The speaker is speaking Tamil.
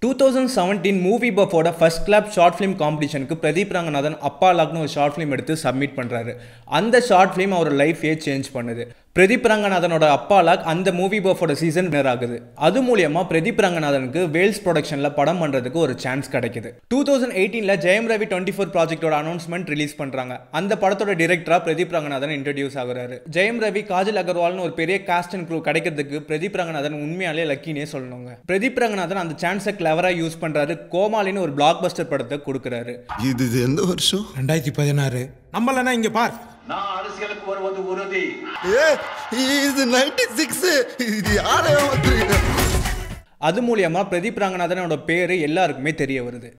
டூ தௌசண்ட் செவன்டீன் மூவி பஃபோட ஃபர்ஸ்ட் கிளாப் ஷார்ட் ஃபிலிம் காம்படிஷனுக்கு பிரதீப் ரங்கநாதன் அப்பா லாக்னு ஒரு ஷார்ட் ஃபிலிம் எடுத்து சப்மிட் பண்ணுறாரு அந்த ஷார்ட் ஃபிலிம் அவர் லைஃபே சேஞ்ச் பண்ணுது பிரதீப் ரங்கநாதனோட அப்பா லாக் அந்த மூவி பஃபோட சீசன் வினர் ஆகுது அது மூலியமா பிரதீப் ரங்கநாதனுக்கு வேல்ஸ் ப்ரொடக்ஷனில் படம் பண்ணுறதுக்கு ஒரு சான்ஸ் கிடைக்குது டூ தௌசண்ட் எயிட்டீனில் ஜெயம் ரவி டுவெண்ட்டி ஃபோர் ப்ராஜெக்டோட அனௌன்ஸ்மெண்ட் ரிலீஸ் பண்ணுறாங்க அந்த படத்தோட டிரெக்டரா பிரதீப் ரங்கநாதன் இன்ட்ரடியூஸ் ஆகுறாரு ஜெயம் ரவி காஜல் அகர்வால்னு ஒரு பெரிய காஸ்ட் அண்ட் க்ரூ கிடைக்கிறதுக்கு பிரதீப் ரங்கநாதன் உண்மையாலே லக்கினே சொல்லணுங்க பிரதீப் ரங்கநாதன் அந்த சான்ஸை கிளவராக யூஸ் பண்ணுறாரு கோமாளின்னு ஒரு பிளாக் பஸ்டர் படத்தை கொடுக்குறாரு இது இது எந்த வருஷம் ரெண்டாயிரத்தி பதினாறு நம்மளனா இங்க பார் நான் அரசியலுக்கு வருவது உறுதி ஏ இது நைன்டி சிக்ஸ் இது யாரையும் வந்து அது மூலியமா பிரதீப் ரங்கநாதனோட பேரு எல்லாருக்குமே தெரிய வருது